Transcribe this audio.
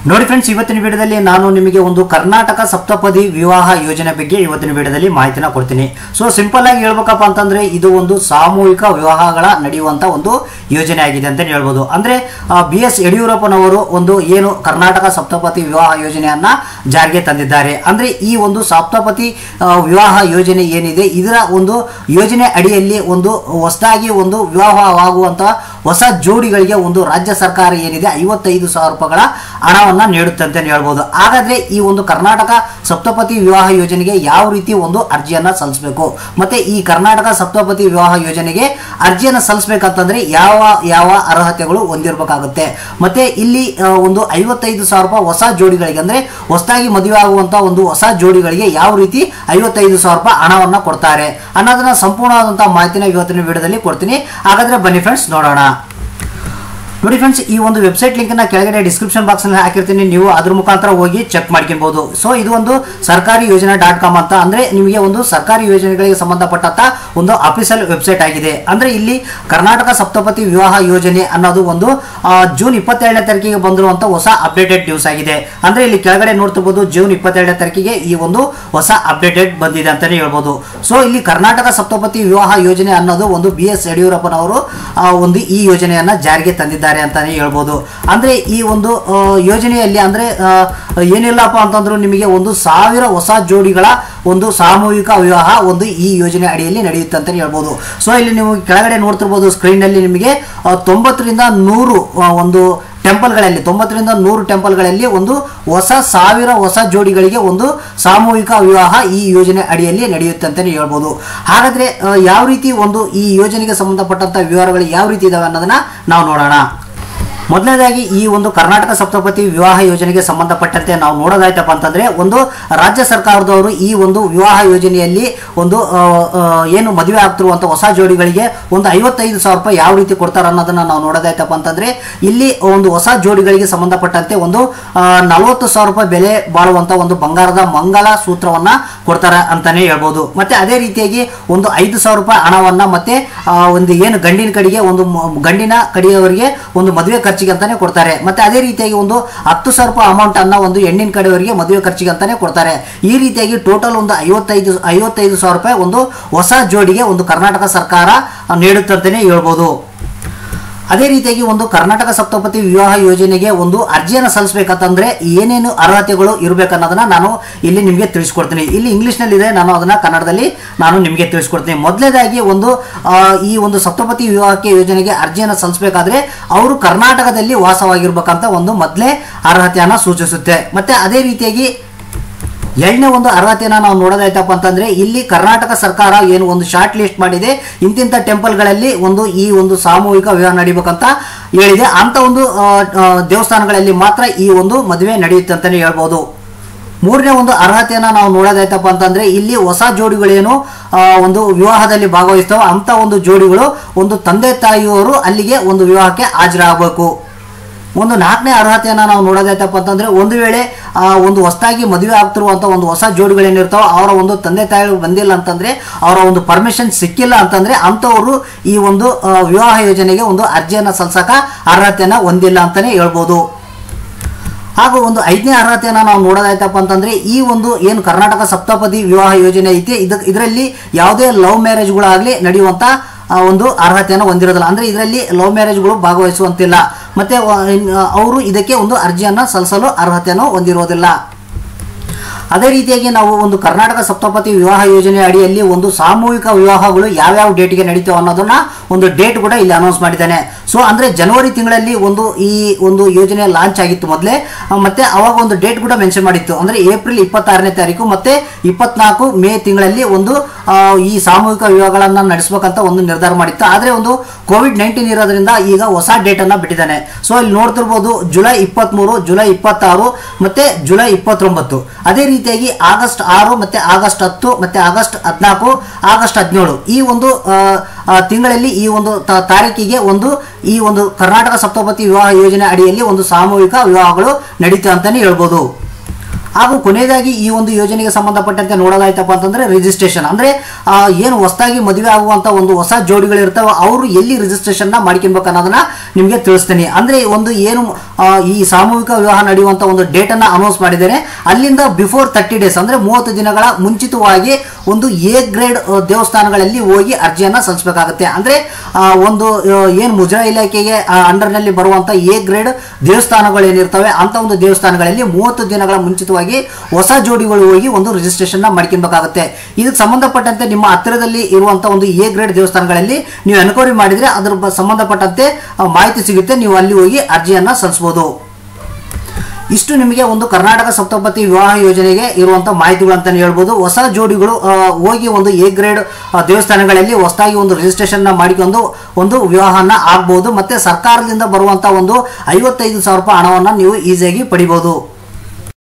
ನೋಡಿ ಫ್ರೆಂಡ್ಸ್ ಇವತ್ತಿನ ವಿಡಿಯೋದಲ್ಲಿ ನಾನು ನಿಮಗೆ ಒಂದು ಕರ್ನಾಟಕ ಸಪ್ತಪದಿ ವಿವಾಹ ಯೋಜನೆ ಬಗ್ಗೆ ಇವತ್ತಿನ ವಿಡಿಯೋದಲ್ಲಿ ಮಾಹಿತಿನ ಕೊಡ್ತೀನಿ ಸೊ ಸಿಂಪಲ್ ಆಗಿ ಹೇಳ್ಬೇಕಪ್ಪ ಅಂತಂದ್ರೆ ಇದು ಒಂದು ಸಾಮೂಹಿಕ ವಿವಾಹಗಳ ನಡೆಯುವಂತ ಒಂದು ಯೋಜನೆ ಆಗಿದೆ ಅಂತ ಹೇಳ್ಬೋದು ಅಂದ್ರೆ ಬಿ ಎಸ್ ಯಡಿಯೂರಪ್ಪನವರು ಒಂದು ಏನು ಕರ್ನಾಟಕ ಸಪ್ತಪತಿ ವಿವಾಹ ಯೋಜನೆಯನ್ನ ಜಾರಿಗೆ ತಂದಿದ್ದಾರೆ ಅಂದ್ರೆ ಈ ಒಂದು ಸಪ್ತಪತಿ ಆ, ವಿವಾಹ ಯೋಜನೆ ಏನಿದೆ ಇದರ ಒಂದು ಯೋಜನೆ ಅಡಿಯಲ್ಲಿ ಒಂದು ಹೊಸದಾಗಿ ಒಂದು ವಿವಾಹವಾಗುವಂತ ಹೊಸ ಜೋಡಿಗಳಿಗೆ ಒಂದು ರಾಜ್ಯ ಸರ್ಕಾರ ಏನಿದೆ ಐವತ್ತೈದು ಸಾವಿರ ರೂಪಾಯಿಗಳ ಹಣವನ್ನ ನೀಡುತ್ತೆ ಅಂತ ಹೇಳ್ಬೋದು ಹಾಗಾದ್ರೆ ಈ ಒಂದು ಕರ್ನಾಟಕ ಸಪ್ತಪತಿ ವಿವಾಹ ಯೋಜನೆಗೆ ಯಾವ ರೀತಿ ಒಂದು ಅರ್ಜಿಯನ್ನ ಸಲ್ಲಿಸಬೇಕು ಮತ್ತೆ ಈ ಕರ್ನಾಟಕ ಸಪ್ತಪತಿ ವಿವಾಹ ಯೋಜನೆಗೆ ಅರ್ಜಿಯನ್ನ ಸಲ್ಲಿಸಬೇಕಂತಂದ್ರೆ ಯಾವ ಯಾವ ಅರ್ಹತೆಗಳು ಹೊಂದಿರಬೇಕಾಗುತ್ತೆ ಮತ್ತೆ ಇಲ್ಲಿ ಆ, ಒಂದು ಐವತ್ತೈದು ಸಾವಿರ ರೂಪಾಯಿ ಹೊಸ ಜೋಡಿಗಳಿಗೆ ಅಂದ್ರೆ ಹೊಸದಾಗಿ ಮದುವೆ ಆಗುವಂತ ಒಂದು ಹೊಸ ಜೋಡಿಗಳಿಗೆ ಯಾವ ರೀತಿ ಐವತ್ತೈದು ಸಾವಿರ ರೂಪಾಯಿ ಹಣವನ್ನ ಕೊಡ್ತಾರೆ ಅನ್ನೋದನ್ನ ಸಂಪೂರ್ಣವಾದಂತಹ ಮಾಹಿತಿನ ಇವತ್ತಿನ ವಿಡಿಯೋದಲ್ಲಿ ಕೊಡ್ತೀನಿ ಹಾಗಾದ್ರೆ ಬನ್ನಿ ಫ್ರೆಂಡ್ಸ್ ನೋಡೋಣ ನೋಡಿ ಫ್ರೆಂಡ್ಸ್ ಈ ಒಂದು ವೆಬ್ಸೈಟ್ ಲಿಂಕ್ ನ ಕೆಳಗಡೆ ಡಿಸ್ಕ್ರಿಪ್ಷನ್ ಬಾಕ್ಸ್ ನಲ್ಲಿ ಹಾಕಿರ್ತೀನಿ ನೀವು ಅದ್ರ ಮುಖಾಂತರ ಹೋಗಿ ಚೆಕ್ ಮಾಡ್ಕೊಬಹುದು ಸೊ ಇದು ಒಂದು ಸರ್ಕಾರಿ ಯೋಜನೆ ಡಾಟ್ ಕಾಮ್ ಅಂತ ಅಂದ್ರೆ ನಿಮಗೆ ಒಂದು ಸರ್ಕಾರಿ ಯೋಜನೆಗಳಿಗೆ ಸಂಬಂಧಪಟ್ಟಂತ ಒಂದು ಅಫಿಷಿಯಲ್ ವೆಬ್ಸೈಟ್ ಆಗಿದೆ ಅಂದ್ರೆ ಇಲ್ಲಿ ಕರ್ನಾಟಕ ಸಪ್ತಪತಿ ವಿವಾಹ ಯೋಜನೆ ಅನ್ನೋದು ಒಂದು ಆ, ಜೂನ್ ಇಪ್ಪತ್ತೆರಡನೇ ತಾರೀಕಿಗೆ ಬಂದಿರುವಂತ ಹೊಸ ಅಪ್ಡೇಟೆಡ್ ನ್ಯೂಸ್ ಆಗಿದೆ ಅಂದ್ರೆ ಇಲ್ಲಿ ಕೆಳಗಡೆ ನೋಡ್ತಿರ್ಬೋದು ಜೂನ್ ಇಪ್ಪತ್ತೆರಡನೇ ತಾರೀಕಿಗೆ ಈ ಒಂದು ಹೊಸ ಅಪ್ಡೇಟೆಡ್ ಬಂದಿದೆ ಅಂತಾನೆ ಹೇಳ್ಬೋದು ಸೊ ಇಲ್ಲಿ ಕರ್ನಾಟಕ ಸಪ್ತಪತಿ ವಿವಾಹ ಯೋಜನೆ ಅನ್ನೋದು ಒಂದು ಬಿ ಎಸ್ ಯಡಿಯೂರಪ್ಪನವರು ಆ, ಒಂದು ಈ ಯೋಜನೆಯನ್ನ ಜಾರಿಗೆ ತಂದಿದ್ದಾರೆ ಅಂತಾನೆ ಹೇಳ್ಬೋದು ಅಂದ್ರೆ ಈ ಒಂದು ಆ, ಯೋಜನೆಯಲ್ಲಿ ಅಂದ್ರೆ ಆ, ಏನಿಲ್ಲಪ್ಪ ಅಂತಂದ್ರು ನಿಮಗೆ ಒಂದು ಸಾವಿರ ಹೊಸ ಜೋಡಿಗಳ ಒಂದು ಸಾಮೂಹಿಕ ವಿವಾಹ ಒಂದು ಈ ಯೋಜನೆ ಅಡಿಯಲ್ಲಿ ನಡೆಯುತ್ತೆ ಅಂತಾನೆ ಹೇಳ್ಬೋದು ಸೊ ಇಲ್ಲಿ ನೀವು ಕೆಳಗಡೆ ನೋಡ್ತಿರ್ಬೋದು ಸ್ಕ್ರೀನ್ ನಲ್ಲಿ ನಿಮಗೆ ಆ, ತೊಂಬತ್ತರಿಂದ ನೂರು ಆ, ಒಂದು ಟೆಂಪಲ್ಗಳಲ್ಲಿ ತೊಂಬತ್ತರಿಂದ ನೂರು ಟೆಂಪಲ್ಗಳಲ್ಲಿ ಒಂದು ಹೊಸ ಸಾವಿರ ಹೊಸ ಜೋಡಿಗಳಿಗೆ ಒಂದು ಸಾಮೂಹಿಕ ವಿವಾಹ ಈ ಯೋಜನೆ ಅಡಿಯಲ್ಲಿ ನಡೆಯುತ್ತೆ ಅಂತಲೇ ಹೇಳ್ಬೋದು ಹಾಗಾದ್ರೆ ಆ, ಯಾವ ರೀತಿ ಒಂದು ಈ ಯೋಜನೆಗೆ ಸಂಬಂಧಪಟ್ಟಂತ ವಿವರಗಳು ಯಾವ ರೀತಿ ಇದಾವೆ ಅನ್ನೋದನ್ನ ನಾವು ನೋಡೋಣ ಮೊದಲನೇದಾಗಿ ಈ ಒಂದು ಕರ್ನಾಟಕ ಸಪ್ತಪತಿ ವಿವಾಹ ಯೋಜನೆಗೆ ಸಂಬಂಧಪಟ್ಟಂತೆ ನಾವು ನೋಡೋದಾಯ್ತಪ್ಪ ಅಂತಂದ್ರೆ ಒಂದು ರಾಜ್ಯ ಸರ್ಕಾರದವರು ಈ ಒಂದು ವಿವಾಹ ಯೋಜನೆಯಲ್ಲಿ ಒಂದು ಆ, ಆ, ಏನು ಮದುವೆ ಆಗ್ತಿರುವಂತ ಹೊಸ ಜೋಡಿಗಳಿಗೆ ಒಂದು ಐವತ್ತೈದು ಸಾವಿರ ರೂಪಾಯಿ ಯಾವ ರೀತಿ ಕೊಡ್ತಾರೆ ಅನ್ನೋದನ್ನ ನಾವು ನೋಡೋದಾಯ್ತಪ್ಪ ಅಂತಂದ್ರೆ ಇಲ್ಲಿ ಒಂದು ಹೊಸ ಜೋಡಿಗಳಿಗೆ ಸಂಬಂಧಪಟ್ಟಂತೆ ಒಂದು ನಲವತ್ತು ಸಾವಿರ ರೂಪಾಯಿ ಬೆಲೆ ಬಾಳುವಂತ ಒಂದು ಬಂಗಾರದ ಮಂಗಲ ಸೂತ್ರವನ್ನ ಕೊಡ್ತಾರೆ ಅಂತಾನೆ ಹೇಳ್ಬೋದು ಮತ್ತೆ ಅದೇ ರೀತಿಯಾಗಿ ಒಂದು ಐದು ಸಾವಿರ ರೂಪಾಯಿ ಹಣವನ್ನ ಮತ್ತೆ ಆ, ಒಂದು ಏನು ಗಂಡಿನ ಕಡೆಗೆ ಒಂದು ಮ- ಗಂಡಿನ ಕಡೆಯವರಿಗೆ ಒಂದು ಮದುವೆ ಖರ್ಚಿಗೆ ಅಂತಾನೆ ಕೊಡ್ತಾರೆ ಮತ್ತೆ ಅದೇ ರೀತಿಯಾಗಿ ಒಂದು ಹತ್ತು ಸಾವಿರ ರೂಪಾಯಿ ಅಮೌಂಟ್ ಅನ್ನ ಒಂದು ಹೆಣ್ಣಿನ ಕಡೆಯವರಿಗೆ ಮದುವೆ ಖರ್ಚಿಗೆ ಅಂತಾನೆ ಕೊಡ್ತಾರೆ ಈ ರೀತಿಯಾಗಿ ಟೋಟಲ್ ಒಂದು ಐವತ್ತೈದು ಐವತ್ತೈದು ಸಾವಿರ ರೂಪಾಯಿ ಒಂದು ಹೊಸ ಜೋಡಿಗೆ ಒಂದು ಕರ್ನಾಟಕ ಸರ್ಕಾರ ಆ, ನೀಡುತ್ತಂತಾನೆ ಹೇಳ್ಬೋದು ಅದೇ ರೀತಿಯಾಗಿ ಒಂದು ಕರ್ನಾಟಕ ಸಪ್ತಪತಿ ವಿವಾಹ ಯೋಜನೆಗೆ ಒಂದು ಅರ್ಜಿಯನ್ನು ಸಲ್ಲಿಸಬೇಕಂತಂದ್ರೆ ಏನೇನು ಅರ್ಹತೆಗಳು ಇರಬೇಕನ್ನೋದನ್ನ ನಾನು ಇಲ್ಲಿ ನಿಮಗೆ ತಿಳಿಸ್ಕೊಡ್ತೀನಿ ಇಲ್ಲಿ ಇಂಗ್ಲಿಷ್ನಲ್ಲಿ ಇದೆ ನಾನು ಅದನ್ನ ಕನ್ನಡದಲ್ಲಿ ನಾನು ನಿಮಗೆ ತಿಳಿಸ್ಕೊಡ್ತೀನಿ ಮೊದಲನೇದಾಗಿ ಒಂದು ಆ, ಈ ಒಂದು ಸಪ್ತಪತಿ ವಿವಾಹಕ್ಕೆ ಯೋಜನೆಗೆ ಅರ್ಜಿಯನ್ನು ಸಲ್ಲಿಸಬೇಕಾದ್ರೆ ಅವರು ಕರ್ನಾಟಕದಲ್ಲಿ ವಾಸವಾಗಿರ್ಬೇಕಂತ ಒಂದು ಮೊದಲೇ ಅರ್ಹತೆಯನ್ನು ಸೂಚಿಸುತ್ತೆ ಮತ್ತೆ ಅದೇ ರೀತಿಯಾಗಿ ಎರಡನೇ ಒಂದು ಅರ್ಹತೆಯನ್ನ ನಾವು ನೋಡೋದಾಯ್ತಪ್ಪ ಅಂತಂದ್ರೆ ಇಲ್ಲಿ ಕರ್ನಾಟಕ ಸರ್ಕಾರ ಏನು ಒಂದು ಶಾರ್ಟ್ ಲಿಸ್ಟ್ ಮಾಡಿದೆ ಇಂತಿಂಥ ಟೆಂಪಲ್ಗಳಲ್ಲಿ ಒಂದು ಈ ಒಂದು ಸಾಮೂಹಿಕ ವಿವಾಹ ನಡಿಬೇಕಂತ ಹೇಳಿದೆ ಅಂತ ಒಂದು ಆ, ಆ, ದೇವಸ್ಥಾನಗಳಲ್ಲಿ ಮಾತ್ರ ಈ ಒಂದು ಮದುವೆ ನಡೆಯುತ್ತೆ ಅಂತಾನೆ ಹೇಳ್ಬೋದು ಮೂರನೇ ಒಂದು ಅರ್ಹತೆಯನ್ನ ನಾವು ನೋಡೋದಾಯ್ತಪ್ಪ ಅಂತಂದ್ರೆ ಇಲ್ಲಿ ಹೊಸ ಜೋಡಿಗಳೇನು ಆ, ಒಂದು ವಿವಾಹದಲ್ಲಿ ಭಾಗವಹಿಸ್ತಾವ ಅಂತ ಒಂದು ಜೋಡಿಗಳು ಒಂದು ತಂದೆ ತಾಯಿಯವರು ಅಲ್ಲಿಗೆ ಒಂದು ವಿವಾಹಕ್ಕೆ ಹಾಜರಾಗಬೇಕು ಒಂದು ನಾಲ್ಕನೇ ಅರ್ಹತೆಯನ್ನ ನಾವು ನೋಡೋದಾಯ್ತಪ್ಪ ಅಂತಂದ್ರೆ ಒಂದು ವೇಳೆ ಆ ಒಂದು ಹೊಸದಾಗಿ ಮದುವೆ ಆಗ್ತಿರುವಂತ ಒಂದು ಹೊಸ ಜೋಡಿಗಳೇನಿರ್ತಾವ ಅವರ ಒಂದು ತಂದೆ ತಾಯಿಗಳು ಬಂದಿಲ್ಲ ಅಂತಂದ್ರೆ ಅವರ ಒಂದು ಪರ್ಮಿಷನ್ ಸಿಕ್ಕಿಲ್ಲ ಅಂತಂದ್ರೆ ಅಂಥವರು ಈ ಒಂದು ಆ, ವಿವಾಹ ಯೋಜನೆಗೆ ಒಂದು ಅರ್ಜಿಯನ್ನ ಸಲ್ಸಕ ಅರ್ಹತೆಯನ್ನ ಹೊಂದಿಲ್ಲ ಅಂತಾನೆ ಹೇಳ್ಬೋದು ಹಾಗೂ ಒಂದು ಐದನೇ ಅರ್ಹತೆಯನ್ನ ನಾವು ನೋಡೋದಾಯ್ತಪ್ಪ ಅಂತಂದ್ರೆ ಈ ಒಂದು ಏನು ಕರ್ನಾಟಕ ಸಪ್ತಪದಿ ವಿವಾಹ ಯೋಜನೆ ಐತಿ ಇದ ಇದರಲ್ಲಿ ಯಾವುದೇ ಲವ್ ಮ್ಯಾರೇಜ್ಗಳಾಗಲಿ ನಡೆಯುವಂತ ಆ, ಒಂದು ಅರ್ಹತೆಯನ್ನು ಹೊಂದಿರೋದಿಲ್ಲ ಅಂದ್ರೆ ಇದರಲ್ಲಿ ಲವ್ ಮ್ಯಾರೇಜ್ಗಳು ಭಾಗವಹಿಸುವಂತಿಲ್ಲ ಮತ್ತೆ ಅವರು ಇದಕ್ಕೆ ಒಂದು ಅರ್ಜಿಯನ್ನ ಸಲ್ಲಿಸಲು ಅರ್ಹತೆಯನ್ನು ಹೊಂದಿರೋದಿಲ್ಲ ಅದೇ ರೀತಿಯಾಗಿ ನಾವು ಒಂದು ಕರ್ನಾಟಕ ಸಪ್ತಪತಿ ವಿವಾಹ ಯೋಜನೆ ಅಡಿಯಲ್ಲಿ ಒಂದು ಸಾಮೂಹಿಕ ವಿವಾಹಗಳು ಯಾವ್ಯಾವ ಡೇಟ್ಗೆ ನಡೀತಾವೆ ಅನ್ನೋದನ್ನ ಒಂದು ಡೇಟ್ ಕೂಡ ಇಲ್ಲಿ ಅನೌನ್ಸ್ ಮಾಡಿದ್ದಾನೆ ಸೊ ಅಂದ್ರೆ ಜನವರಿ ತಿಂಗಳಲ್ಲಿ ಒಂದು ಈ ಒಂದು ಯೋಜನೆ ಲಾಂಚ್ ಆಗಿತ್ತು ಮೊದಲೇ ಮತ್ತೆ ಅವಾಗ ಒಂದು ಡೇಟ್ ಕೂಡ ಮೆನ್ಷನ್ ಮಾಡಿತ್ತು ಅಂದ್ರೆ ಏಪ್ರಿಲ್ ಇಪ್ಪತ್ತಾರನೇ ತಾರೀಕು ಮತ್ತೆ ಇಪ್ಪತ್ನಾಲ್ಕು ಮೇ ತಿಂಗಳಲ್ಲಿ ಒಂದು ಆ, ಈ ಸಾಮೂಹಿಕ ವಿವಾಹಗಳನ್ನ ನಡೆಸಬೇಕಂತ ಒಂದು ನಿರ್ಧಾರ ಮಾಡಿತ್ತು ಆದ್ರೆ ಒಂದು ಕೋವಿಡ್ ನೈನ್ಟೀನ್ ಇರೋದ್ರಿಂದ ಈಗ ಹೊಸ ಡೇಟ್ ಅನ್ನ ಬಿಟ್ಟಿದ್ದಾನೆ ಸೊ ಇಲ್ಲಿ ನೋಡ್ತಿರ್ಬೋದು ಜುಲೈ ಇಪ್ಪತ್ಮೂರು ಜುಲೈ ಇಪ್ಪತ್ತಾರು ಮತ್ತೆ ಜುಲೈ ಇಪ್ಪತ್ತೊಂಬತ್ತು ಅದೇ ರೀತಿಯಾಗಿ ಆಗಸ್ಟ್ ಆರು ಮತ್ತೆ ಆಗಸ್ಟ್ ಹತ್ತು ಮತ್ತೆ ಆಗಸ್ಟ್ ಹದಿನಾಲ್ಕು ಆಗಸ್ಟ್ ಹದಿನೇಳು ಈ ಒಂದು ಆ, ಆ, ತಿಂಗಳಲ್ಲಿ ಈ ಒಂದು ತ- ತಾರೀಕಿಗೆ ಒಂದು ಈ ಒಂದು ಕರ್ನಾಟಕ ಸಪ್ತಪತಿ ವಿವಾಹ ಯೋಜನೆ ಅಡಿಯಲ್ಲಿ ಒಂದು ಸಾಮೂಹಿಕ ವಿವಾಹಗಳು ನಡೀತಾ ಅಂತಾನೆ ಹೇಳ್ಬೋದು ಹಾಗೂ ಕೊನೆಯದಾಗಿ ಈ ಒಂದು ಯೋಜನೆಗೆ ಸಂಬಂಧಪಟ್ಟಂತೆ ನೋಡೋದಾಯ್ತಪ್ಪ ಅಂತಂದ್ರೆ ರಿಜಿಸ್ಟ್ರೇಷನ್ ಅಂದ್ರೆ ಆ, ಏನು ಹೊಸದಾಗಿ ಮದುವೆ ಆಗುವಂತ ಒಂದು ಹೊಸ ಜೋಡಿಗಳು ಇರ್ತಾವೆ ಅವರು ಎಲ್ಲಿ ರಿಜಿಸ್ಟ್ರೇಷನ್ ನ ಮಾಡ್ಕೊಬೇಕು ಅನ್ನೋದನ್ನ ನಿಮಗೆ ತಿಳಿಸ್ತೀನಿ ಅಂದ್ರೆ ಒಂದು ಏನು ಆ, ಈ ಸಾಮೂಹಿಕ ವಿವಾಹ ನಡೆಯುವಂತ ಒಂದು ಡೇಟ್ ಅನ್ನ ಅನೌನ್ಸ್ ಮಾಡಿದ್ದೇನೆ ಅಲ್ಲಿಂದ ಬಿಫೋರ್ ತರ್ಟಿ ಡೇಸ್ ಅಂದ್ರೆ ಮೂವತ್ತು ದಿನಗಳ ಮುಂಚಿತವಾಗಿ ಒಂದು ಎ ಗ್ರೇಡ್ ದೇವಸ್ಥಾನಗಳಲ್ಲಿ ಹೋಗಿ ಅರ್ಜಿಯನ್ನ ಸಲ್ಲಿಸಬೇಕಾಗುತ್ತೆ ಅಂದ್ರೆ ಆ, ಒಂದು ಆ, ಏನು ಮುಜರಾ ಇಲಾಖೆಗೆ ಅಂಡರ್ ನಲ್ಲಿ ಬರುವಂತ ಎ ಗ್ರೇಡ್ ದೇವಸ್ಥಾನಗಳು ಏನಿರ್ತವೆ ಅಂತ ಒಂದು ದೇವಸ್ಥಾನಗಳಲ್ಲಿ ಮೂವತ್ತು ದಿನಗಳ ಮುಂಚಿತವಾಗಿ ಹೊಸ ಜೋಡಿಗಳು ಹೋಗಿ ಒಂದು ರಿಜಿಸ್ಟ್ರೇಷನ್ ನ ಮಾಡ್ಕೊಬೇಕಾಗುತ್ತೆ ಇದಕ್ಕೆ ಸಂಬಂಧಪಟ್ಟಂತೆ ನಿಮ್ಮ ಹತ್ತಿರದಲ್ಲಿ ಇರುವಂತ ಒಂದು ಎ ಗ್ರೇಡ್ ದೇವಸ್ಥಾನಗಳಲ್ಲಿ ನೀವು ಎನ್ಕ್ವೈರಿ ಮಾಡಿದ್ರೆ ಅದ್ರ ಬ- ಸಂಬಂಧಪಟ್ಟಂತೆ ಆ, ಮಾಹಿತಿ ಸಿಗುತ್ತೆ ನೀವು ಅಲ್ಲಿ ಹೋಗಿ ಅರ್ಜಿಯನ್ನ ಸಲ್ಲಿಸಬಹುದು ಇಷ್ಟು ನಿಮಗೆ ಒಂದು ಕರ್ನಾಟಕ ಸಪ್ತಪತಿ ವಿವಾಹ ಯೋಜನೆಗೆ ಇರುವಂತ ಮಾಹಿತಿಗಳು ಅಂತಾನೆ ಹೇಳ್ಬೋದು ಹೊಸ ಜೋಡಿಗಳು ಆ, ಹೋಗಿ ಒಂದು ಎ ಗ್ರೇಡ್ ಆ, ದೇವಸ್ಥಾನಗಳಲ್ಲಿ ಹೊಸದಾಗಿ ಒಂದು ರಿಜಿಸ್ಟ್ರೇಷನ್ ನ ಮಾಡಿಕೊಂಡು ಒಂದು ವಿವಾಹನ ಆಗ್ಬಹುದು ಮತ್ತೆ ಸರ್ಕಾರದಿಂದ ಬರುವಂತ ಒಂದು ಐವತ್ತೈದು ಸಾವಿರ ರೂಪಾಯಿ ಹಣವನ್ನ ನೀವು ಈಸಿಯಾಗಿ ಪಡಿಬಹುದು